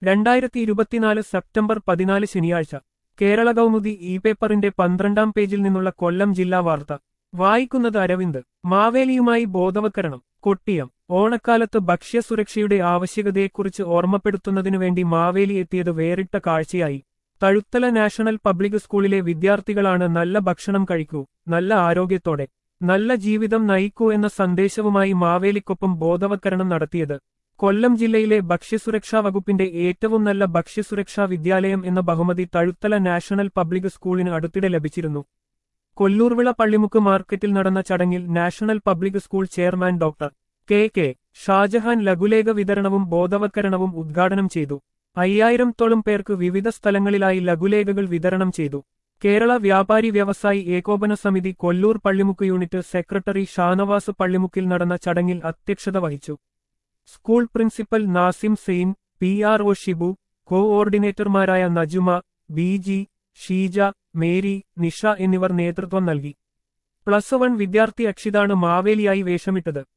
രണ്ടായിരത്തി ഇരുപത്തിനാല് സെപ്റ്റംബർ പതിനാല് ശനിയാഴ്ച കേരള കൗമുദി ഇ പേപ്പറിന്റെ പന്ത്രണ്ടാം പേജിൽ നിന്നുള്ള കൊല്ലം ജില്ലാ വാർത്ത വായിക്കുന്നത് അരവിന്ദ് മാവേലിയുമായി ബോധവൽക്കരണം കൊട്ടിയം ഓണക്കാലത്ത് ഭക്ഷ്യസുരക്ഷയുടെ ആവശ്യകതയെക്കുറിച്ച് ഓർമ്മപ്പെടുത്തുന്നതിനു വേണ്ടി മാവേലി എത്തിയത് വേറിട്ട കാഴ്ചയായി തഴുത്തല നാഷണൽ പബ്ലിക് സ്കൂളിലെ വിദ്യാർത്ഥികളാണ് നല്ല ഭക്ഷണം കഴിക്കൂ നല്ല ആരോഗ്യത്തോടെ നല്ല ജീവിതം നയിക്കൂ എന്ന സന്ദേശവുമായി മാവേലിക്കൊപ്പം ബോധവൽക്കരണം നടത്തിയത് കൊല്ലം ജില്ലയിലെ ഭക്ഷ്യസുരക്ഷാ വകുപ്പിന്റെ ഏറ്റവും നല്ല ഭക്ഷ്യസുരക്ഷാ വിദ്യാലയം എന്ന ബഹുമതി തഴുത്തല നാഷണൽ പബ്ലിക് സ്കൂളിന് അടുത്തിടെ ലഭിച്ചിരുന്നു കൊല്ലൂർവിള പള്ളിമുക്ക് മാർക്കറ്റിൽ നടന്ന ചടങ്ങിൽ national public school chairman doctor K K Shajahan ലഘുലേഖ വിതരണവും ബോധവൽക്കരണവും ഉദ്ഘാടനം ചെയ്തു അയ്യായിരത്തോളം പേർക്ക് വിവിധ സ്ഥലങ്ങളിലായി ലഘുലേഖകൾ വിതരണം ചെയ്തു കേരള വ്യാപാരി വ്യവസായി ഏകോപന സമിതി കൊല്ലൂർ പള്ളിമുക്ക് യൂണിറ്റ് സെക്രട്ടറി ഷാനവാസ് പള്ളിമുക്കിൽ നടന്ന ചടങ്ങിൽ അധ്യക്ഷത വഹിച്ചു school principal Nasim Zain P R O Shibu കോഓർഡിനേറ്റർമാരായ Najuma B G Sheeja Mary Nisha എന്നിവർ നേതൃത്വം നൽകി പ്ലസ് വൺ വിദ്യാർത്ഥി അക്ഷിതാണ് മാവേലിയായി വേഷമിട്ടത്